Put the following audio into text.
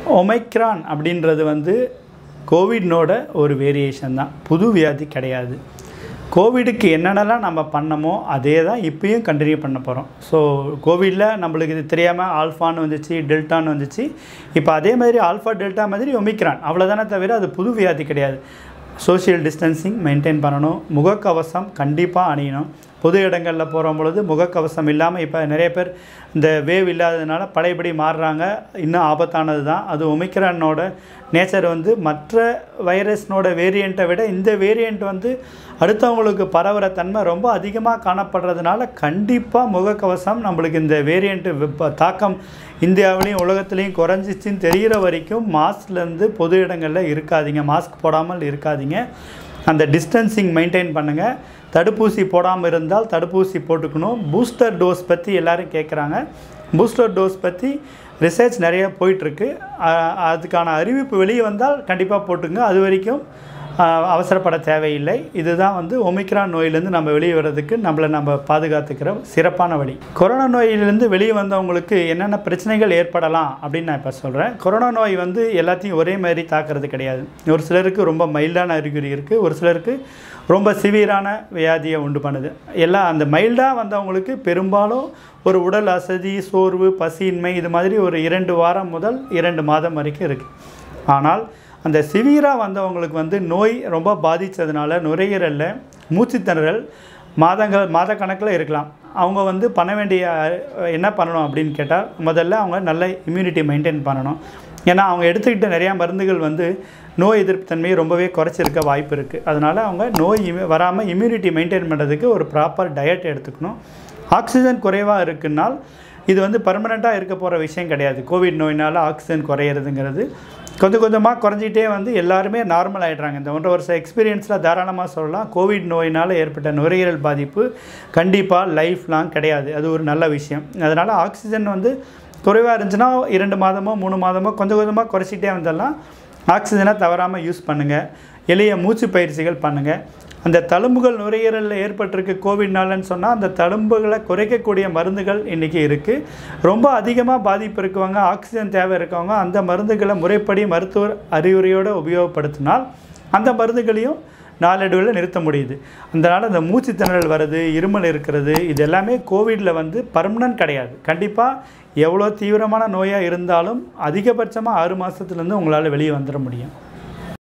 Omicron அப்படின்றது வந்து கோவிட்னோட ஒரு வேரியேஷன் தான் புது வியாதி கிடையாது கோவிடுக்கு என்னென்னலாம் நம்ம பண்ணமோ அதே தான் இப்பயும் கண்டினியூ பண்ண போகிறோம் ஸோ கோவிடில் நம்மளுக்கு இது தெரியாமல் ஆல்ஃபான்னு வந்துச்சு டெல்டான்னு வந்துச்சு இப்போ அதே மாதிரி ஆல்ஃபா டெல்டா மாதிரி ஒமிக்ரான் அவ்வளோதானே தவிர அது புது வியாதி கிடையாது சோஷியல் டிஸ்டன்சிங் மெயின்டைன் பண்ணணும் முகக்கவசம் கண்டிப்பாக அணியணும் பொது இடங்களில் போகிற பொழுது முகக்கவசம் இல்லாமல் இப்போ நிறைய பேர் இந்த வேவ் இல்லாததுனால பழையபடி மாறுறாங்க இன்னும் ஆபத்தானது தான் அது ஒமிக்ரானோட நேச்சர் வந்து மற்ற வைரஸ்னோட வேரியண்ட்டை விட இந்த வேரியண்ட் வந்து அடுத்தவங்களுக்கு பரவுற தன்மை ரொம்ப அதிகமாக காணப்படுறதுனால கண்டிப்பாக முகக்கவசம் நம்மளுக்கு இந்த வேரியண்ட்டு தாக்கம் இந்தியாவிலையும் உலகத்துலேயும் குறைஞ்சிச்சின்னு தெரிகிற வரைக்கும் மாஸ்க்லேருந்து பொது இடங்களில் இருக்காதீங்க மாஸ்க் போடாமல் இருக்காதீங்க அந்த டிஸ்டன்சிங் மெயின்டைன் பண்ணுங்கள் தடுப்பூசி போடாமல் இருந்தால் தடுப்பூசி போட்டுக்கணும் பூஸ்டர் டோஸ் பற்றி எல்லோரும் கேட்குறாங்க பூஸ்டர் டோஸ் பற்றி ரிசர்ச் நிறைய போயிட்டுருக்கு அதுக்கான அறிவிப்பு வெளியே வந்தால் கண்டிப்பாக போட்டுங்க அது வரைக்கும் ஆஹ், அவசரப்பட தேவையில்லை இதுதான் வந்து ஒமிக்ரான் நோயிலேருந்து நம்ம வெளியே வர்றதுக்கு நம்மளை நம்ம பாதுகாத்துக்கிற சிறப்பான வழி கொரோனா நோயிலிருந்து வெளியே வந்தவங்களுக்கு என்னென்ன பிரச்சனைகள் ஏற்படலாம் அப்படின்னு நான் இப்போ சொல்கிறேன் கொரோனா நோய் வந்து எல்லாத்தையும் ஒரே மாதிரி தாக்குறது கிடையாது ஒரு சிலருக்கு ரொம்ப மைல்டான அறிகுறி இருக்குது ஒரு சிலருக்கு ரொம்ப சிவியரான வியாதியை உண்டு பண்ணுது எல்லாம் அந்த மைல்டாக வந்தவங்களுக்கு பெரும்பாலும் ஒரு உடல் அசதி சோர்வு பசியின்மை இது மாதிரி ஒரு இரண்டு வாரம் முதல் இரண்டு மாதம் வரைக்கும் இருக்குது ஆனால் அந்த சிவியராக வந்தவங்களுக்கு வந்து நோய் ரொம்ப பாதித்ததுனால நுரையீரலில் மூச்சுத்திணறல் மாதங்கள் மாத கணக்கில் இருக்கலாம் அவங்க வந்து பண்ண வேண்டிய அஹ், என்ன பண்ணணும் அப்படின்னு கேட்டால் முதல்ல அவங்க நல்ல இம்யூனிட்டி மெயின்டைன் பண்ணணும் ஏன்னா அவங்க எடுத்துக்கிட்ட நிறையா மருந்துகள் வந்து நோய் எதிர்ப்பு தன்மையை ரொம்பவே குறைச்சிருக்க வாய்ப்பு இருக்குது அதனால் அவங்க நோய் இமு- வராமல் இம்யூனிட்டி மெயின்டைன் பண்ணுறதுக்கு ஒரு ப்ராப்பர் டயட் எடுத்துக்கணும் ஆக்சிஜன் குறைவாக இருக்குன்னால் இது வந்து பர்மனெண்ட்டாக இருக்க போகிற விஷயம் கிடையாது கோவிட் நோயினால் ஆக்சிஜன் குறையிறதுங்கிறது கொஞ்சம் கொஞ்சமாக குறைஞ்சிட்டே வந்து எல்லாருமே நார்மல் ஆகிடுறாங்க இந்த ஒன்றரை வருஷம் எக்ஸ்பீரியன்ஸில் தாராளமாக சொல்லலாம் கோவிட் நோயினால் ஏற்பட்ட நுரையீரல் பாதிப்பு கண்டிப்பாக லைஃப் லாங் கிடையாது அது ஒரு நல்ல விஷயம் அதனால் ஆக்சிஜன் வந்து குறைவாக இருந்துச்சுன்னா இரண்டு மாதமோ மூணு மாதமோ கொஞ்சம் கொஞ்சமாக குறைச்சிட்டே வந்தெல்லாம் ஆக்சிஜனை தவறாமல் யூஸ் பண்ணுங்கள் எளிய மூச்சு பயிற்சிகள் பண்ணுங்கள் அந்த தழும்புகள் நுரையீரலில் ஏற்பட்டிருக்கு கோவிட்னாலன்னு சொன்னால் அந்த தழும்புகளை குறைக்கக்கூடிய மருந்துகள் இன்றைக்கி இருக்குது ரொம்ப அதிகமாக பாதிப்பு இருக்கவங்க ஆக்சிஜன் தேவை இருக்கவங்க அந்த மருந்துகளை முறைப்படி மருத்துவர் அறிவுரையோடு உபயோகப்படுத்தினால் அந்த மருந்துகளையும் நாளடைவில் நிறுத்த முடியுது அதனால் அந்த மூச்சு திணறல் வருது இருமல் இருக்கிறது இது எல்லாமே கோவிடில் வந்து பர்மனன்ட் கிடையாது கண்டிப்பாக எவ்வளோ தீவிரமான நோயாக இருந்தாலும் அதிகபட்சமாக ஆறு மாதத்துலேருந்து உங்களால் வெளியே வந்துட முடியும்